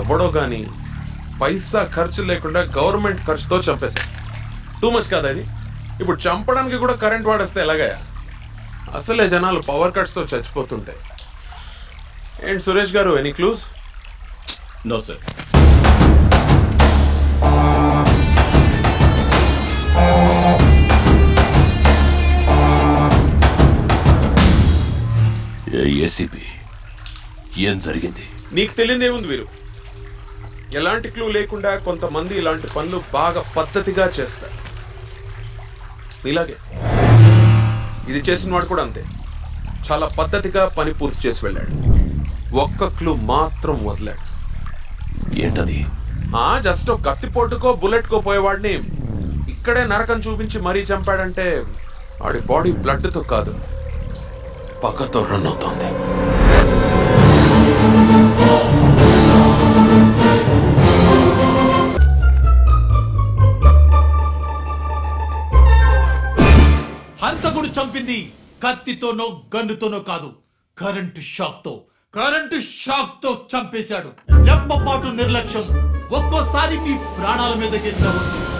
ఎవడో గాని పైసా ఖర్చు లేకుండా గవర్నమెంట్ ఖర్చుతో చంపేశాడు టూ మచ్ కాదా ఇది ఇప్పుడు చంపడానికి కూడా కరెంట్ వాడేస్తే ఎలాగయ్యా అసలే జనాలు పవర్ కట్స్తో చచ్చిపోతుంటాయి ఏంటి సురేష్ గారు any clues no sir ACP ఏం జరిగింది నీకు తెలియదు ఏముంది వీరు ఎలాంటి క్లూ లేకుండా కొంతమంది ఇలాంటి పనులు బాగా పద్ధతిగా చేస్తారు ఇలాగే ఇది చేసిన వాడు కూడా అంతే చాలా పద్ధతిగా పని పూర్తి చేసి వెళ్ళాడు ఒక్క క్లూ మాత్రం వదిలాడు ఏంటది ఆ జస్ట్ ఒక కత్తిపోటుకో బుల్లెట్కో పోయేవాడిని ఇక్కడే నరకం చూపించి మరీ చంపాడంటే వాడి బాడీ బ్లడ్తో కాదు పగతో రన్ అవుతోంది హంతకుడు చంపింది కత్తితోనో గన్నుతోనో కాదు కరెంటు షాక్ తో కరెంటు షాక్ తో చంపేశాడు రెప్పపాటు నిర్లక్ష్యం ఒక్కోసారి మీ ప్రాణాల మీద